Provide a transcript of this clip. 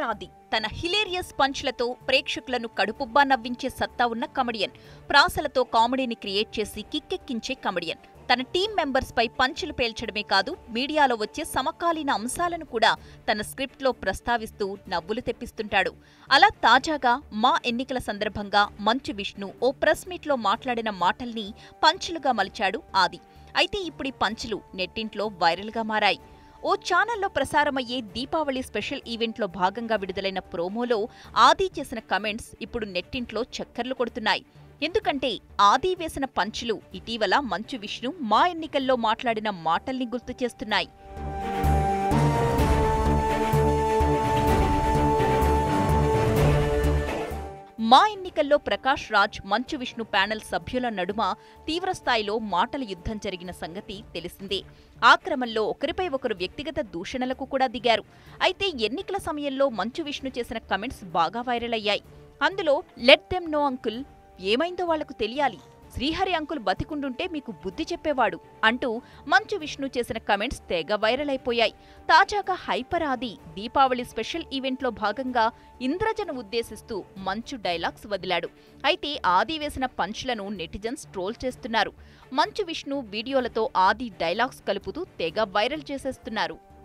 ఆది తన హిలేరియస్ పంచ్లతో ప్రేక్షకులను కడుపుబ్బా నవ్వించే సత్తా ఉన్న కమెడియన్ ప్రాసలతో కామెడీని క్రియేట్ చేసి కిక్కెక్కించే కమెడియన్ తన టీం మెంబర్స్ పై పంచులు పేల్చడమే కాదు మీడియాలో వచ్చే సమకాలీన అంశాలను కూడా తన స్క్రిప్ట్లో ప్రస్తావిస్తూ నవ్వులు తెప్పిస్తుంటాడు అలా తాజాగా మా ఎన్నికల సందర్భంగా మంచు విష్ణు ఓ ప్రెస్ మీట్లో మాట్లాడిన మాటల్ని పంచులుగా మలిచాడు ఆది అయితే ఇప్పుడు ఈ పంచులు నెట్టింట్లో వైరల్గా మారాయి ఓ ఛానల్లో ప్రసారమయ్యే దీపావళి స్పెషల్ ఈవెంట్లో భాగంగా విడుదలైన ప్రోమోలో ఆది చేసిన కమెంట్స్ ఇప్పుడు నెట్టింట్లో చక్కర్లు కొడుతున్నాయి ఎందుకంటే ఆది వేసిన పంచులు ఇటీవల మంచు విష్ణు మా ఎన్నికల్లో మాట్లాడిన మాటల్ని గుర్తు చేస్తున్నాయి మా ఎన్నికల్లో ప్రకాష్ రాజ్ మంచు విష్ణు ప్యానెల్ సభ్యుల నడుమ తీవ్రస్థాయిలో మాటల యుద్ధం జరిగిన సంగతి తెలిసిందే ఆ క్రమంలో ఒకరిపై ఒకరు వ్యక్తిగత దూషణలకు కూడా దిగారు అయితే ఎన్నికల సమయంలో మంచు విష్ణు చేసిన కమెంట్స్ బాగా వైరల్ అయ్యాయి అందులో లెట్ దెమ్ నో అంకుల్ ఏమైందో వాళ్లకు తెలియాలి శ్రీహరి అంకుల్ బతికుండుంటే మీకు బుద్ధి చెప్పేవాడు అంటూ మంచు విష్ణు చేసిన కమెంట్స్ తెగ వైరల్ అయిపోయాయి తాజాగా హైపర్ ఆది దీపావళి స్పెషల్ ఈవెంట్లో భాగంగా ఇంద్రజను ఉద్దేశిస్తూ మంచు డైలాగ్స్ వదిలాడు అయితే ఆది వేసిన పంచ్లను నెటిజన్స్ ట్రోల్ చేస్తున్నారు మంచు విష్ణు వీడియోలతో ఆది డైలాగ్స్ కలుపుతూ తెగ వైరల్ చేసేస్తున్నారు